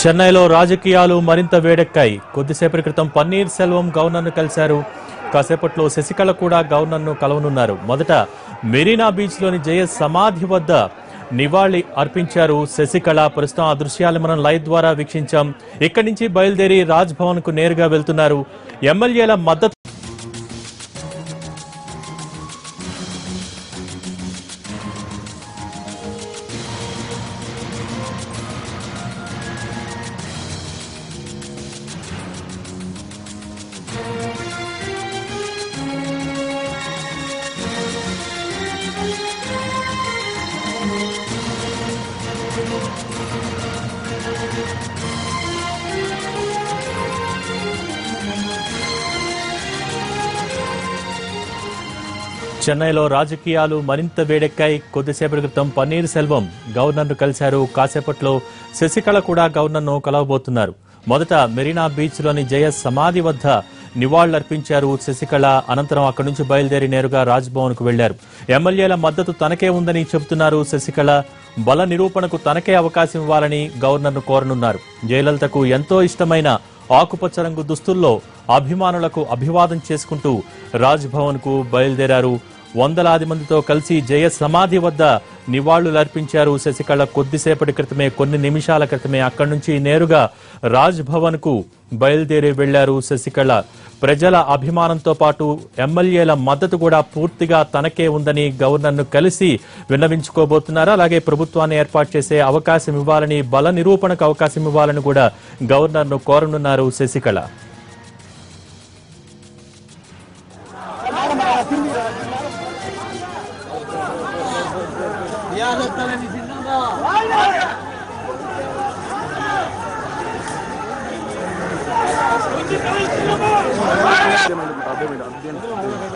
చెన్నైలో రాజకీయాలు మరింత వేడెక్కాయి కొద్దిసేపటి క్రితం పన్నీర్ సెల్వం గవర్నర్ను కలిశారు కాసేపట్లో శశికళ కూడా గవర్నర్ను కలవనున్నారు మొదట మెరీనా బీచ్లోని జయ సమాధి వద్ద నివాళి అర్పించారు శశికళ ప్రస్తుతం ఆ దృశ్యాలు మనం లైవ్ ద్వారా వీక్షించాం ఇక్కడి నుంచి బయలుదేరి రాజ్ భవన్ కు నేరుగా వెళ్తున్నారు ఎమ్మెల్యేల మద్దతు చెన్నైలో రాజకీయాలు మరింత వేడెక్కాయి కొద్దిసేపటి క్రితం పన్నీర్ సెల్వం గవర్నర్ను కలిశారు కాసేపట్లో శశికళ కూడా గవర్నర్ను కలవబోతున్నారు మొదట మెరీనా బీచ్లోని జయ సమాధి వద్ద నివాళులర్పించారు శశికళ అనంతరం అక్కడి నుంచి బయలుదేరి నేరుగా రాజ్భవన్ కు వెళ్లారు ఎమ్మెల్యేల మద్దతు తనకే ఉందని చెబుతున్నారు శశికళ బల నిరూపణకు తనకే అవకాశం ఇవ్వాలని గవర్నర్ను కోరనున్నారు జయలలితకు ఎంతో ఇష్టమైన ఆకుపచ్చ రంగు దుస్తుల్లో అభిమానులకు అభివాదం చేసుకుంటూ రాజ్ భవన్ కు బయలుదేరారు వందలాది మందితో కలిసి జయ సమాధి వద్ద నివాళులర్పించారు శశికళ కొద్దిసేపటి క్రితమే కొన్ని నిమిషాల క్రితమే అక్కడి నుంచి నేరుగా రాజ్ భవన్ కు బయలుదేరి వెళ్లారు శశికళ ప్రజల అభిమానంతో పాటు ఎమ్మెల్యేల మద్దతు కూడా పూర్తిగా తనకే ఉందని గవర్నర్ను కలిసి విన్నవించుకోబోతున్నారు అలాగే ప్రభుత్వాన్ని ఏర్పాటు చేసే అవకాశం ఇవ్వాలని బల నిరూపణకు అవకాశం ఇవ్వాలని కూడా గవర్నర్ను కోరనున్నారు Sasikala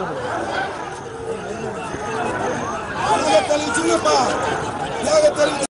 Lágate el chilupa. Lágate el